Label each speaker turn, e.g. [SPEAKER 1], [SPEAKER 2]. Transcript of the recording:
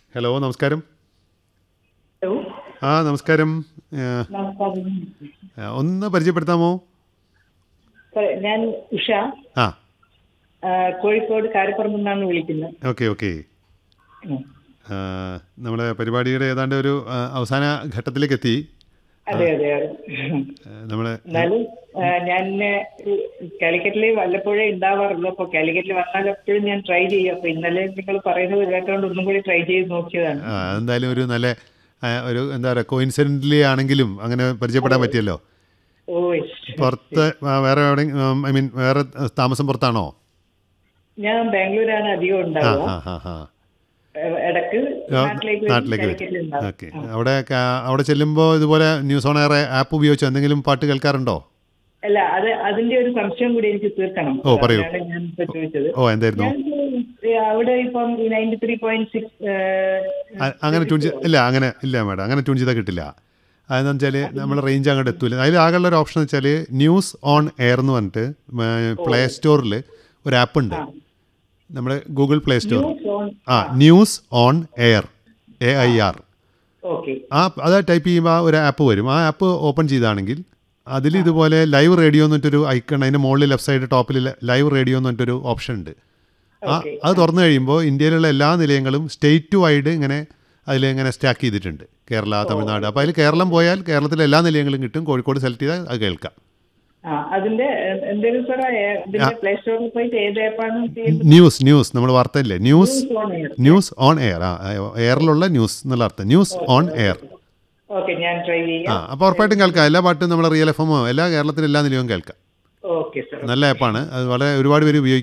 [SPEAKER 1] Hello നമസ്കാരം
[SPEAKER 2] hello
[SPEAKER 1] ആ നമസ്കാരം ആ,
[SPEAKER 2] നമസ്കാരം
[SPEAKER 1] ആ, ഒന്ന് പരിചയപ്പെടുത്താമോ
[SPEAKER 2] സാർ, ഞാൻ ഉഷ
[SPEAKER 1] ആ
[SPEAKER 2] ആ, കോഴിക്കോട് കാരപ്പുറം നിന്നാണ് വിളിക്കുന്നത്
[SPEAKER 1] ഓക്കെ ഓക്കെ
[SPEAKER 2] ഉം.
[SPEAKER 1] നമ്മുടെ പരിപാടിയുടെ ഏതാണ്ട് ഒരു ആ, അവസാന ഘട്ടത്തിലേക്ക് എത്തി
[SPEAKER 2] അതെ അതെ അതെ
[SPEAKER 1] നമ്മൾ
[SPEAKER 2] എന്നാലും ആ, ഞാൻ കാലിക്കറ്റിൽ വല്ലപ്പോഴേ ഉണ്ടാവാറുള്ളൂ അപ്പൊ കാലിക്കറ്റിൽ വന്നാൽ എപ്പോഴും ഞാൻ ട്രൈ ചെയ്യും അപ്പൊ ഇന്നലെ നിങ്ങൾ പറയുന്നത് കേട്ടോണ്ട് ഒന്നും കൂടി ട്രൈ ചെയ്ത് നോക്കിയതാണ്
[SPEAKER 1] എന്തായാലും ഒരു നല്ല ആ, ഒരു എന്താ പറയുക കോയിൻസിഡൻ്റലി ആണെങ്കിലും അങ്ങനെ പരിചയപ്പെടാൻ പറ്റിയല്ലോ
[SPEAKER 2] ഓ
[SPEAKER 1] പുറത്ത് ആ, വേറെ എവിടെ ഐ മീൻ വേറെ താമസം പുറത്താണോ
[SPEAKER 2] ഞാൻ ബാംഗ്ലൂരാണ് അധികം
[SPEAKER 1] ആ
[SPEAKER 2] ഉണ്ടാവുക
[SPEAKER 1] ആ ആ ആ
[SPEAKER 2] ഏ, ഇടക്ക്
[SPEAKER 1] ആ,
[SPEAKER 2] നാട്ടിലേക്ക് വരും,
[SPEAKER 1] നാട്ടിലേക്ക്
[SPEAKER 2] കാലിക്കറ്റിൽ
[SPEAKER 1] വരും
[SPEAKER 2] ഉണ്ടാവും.
[SPEAKER 1] ഓക്കെ അവിടെ ക- അവിടെ ചെല്ലുമ്പോൾ ഇതുപോലെ ന്യൂസ് ഓൺ എയർ ആപ്പ് ഉപയോഗിച്ച് എന്തെങ്കിലും പാട്ട് കേൾക്കാറുണ്ടോ
[SPEAKER 2] അല്ല അത് അതിന്റെ ഒരു സംശയം കൂടി എനിക്ക് തീർക്കണം
[SPEAKER 1] ഓ, പറയൂ.
[SPEAKER 2] അതാണ് ഞാൻ ഇപ്പൊ ചോദിച്ചത്
[SPEAKER 1] ഓ എന്തായിരുന്നു
[SPEAKER 2] ഞാൻ ഏ, അവിടെ ഇപ്പം നയൻറ്റി ത്രീ പോയിന്റ് സിക്സ്
[SPEAKER 1] അ- അങ്ങനെ ട്യൂൺ ചെയ്ത് ഇല്ല അങ്ങനെ ഇല്ല മാഡം അങ്ങനെ ട്യൂൺ ചെയ്താൽ കിട്ടില്ല അതെന്ന് വെച്ചാൽ നമ്മൾ റേഞ്ച് അങ്ങോട്ട് എത്തൂല അതിൽ ആകെയുള്ള ഒരു ഓപ്ഷൻ വെച്ചാൽ ന്യൂസ് ഓൺ എയർ എന്ന് പറഞ്ഞിട്ട് പ്ലേ സ്റ്റോറിൽ ഒരു ആപ്പ് ഉണ്ട് നമ്മുടെ ഗൂഗിൾ പ്ലേ സ്റ്റോർ ആ news on air A I R
[SPEAKER 2] okay
[SPEAKER 1] ആ അത് ടൈപ്പ് ചെയ്യുമ്പോൾ ആ ഒരു ആപ്പ് വരും ആ ആപ്പ് ഓപ്പൺ ചെയ്താണെങ്കിൽ അതിൽ ഇതുപോലെ ലൈവ് റേഡിയോ എന്ന് പറഞ്ഞിട്ടൊരു ഐക്കൺ അതിൻ്റെ മുകളിൽ ലെഫ്റ്റ് സൈഡ് ടോപ്പിൽ ലൈവ് റേഡിയോ എന്ന് പറഞ്ഞിട്ടൊരു ഓപ്ഷൻ ഉണ്ട് ആ
[SPEAKER 2] Okay.
[SPEAKER 1] അത് തുറന്നു കഴിയുമ്പോൾ ഇന്ത്യയിലുള്ള എല്ലാ നിലയങ്ങളും സ്റ്റേറ്റ് വൈഡ് ഇങ്ങനെ അതിൽ ഇങ്ങനെ സ്റ്റാക്ക് ചെയ്തിട്ടുണ്ട് കേരള തമിഴ്നാട് അപ്പോൾ അതിൽ കേരളം പോയാൽ കേരളത്തിലെ എല്ലാ നിലയങ്ങളും കിട്ടും കോഴിക്കോട് സെലക്ട് ചെയ്താൽ അത് കേൾക്കാം
[SPEAKER 2] ആ അതിന്റെ എ- എന്തെങ്കിലും സാർ ഇതിന്റെ പ്ലേ സ്റ്റോറിൽ പോയിട്ട് ഏത് ആപ്പാണ്
[SPEAKER 1] ന്യൂസ് ന്യൂസ് നമ്മൾ വാർത്തയില്ലേ news
[SPEAKER 2] on air
[SPEAKER 1] news on air ആ എയറിലുള്ള ന്യൂസ് എന്നുള്ള അർത്ഥം ന്യൂസ് ഓൺ എയർ
[SPEAKER 2] ഓക്കെ ഞാൻ ട്രൈ
[SPEAKER 1] ആ
[SPEAKER 2] ചെയ്യാം
[SPEAKER 1] അപ്പോൾ ഉറപ്പായിട്ടും കേൾക്കാം എല്ലാ പാട്ടും നമ്മുടെ റിയൽ എഫ് എമ്മോ എല്ലാ കേരളത്തിലെ എല്ലാ നിലയവും കേൾക്കാം
[SPEAKER 2] ഓക്കെ സാർ
[SPEAKER 1] നല്ല ആപ്പാണ് അത് വളരെ ഒരുപാട് പേര് ഉപയോഗിക്കും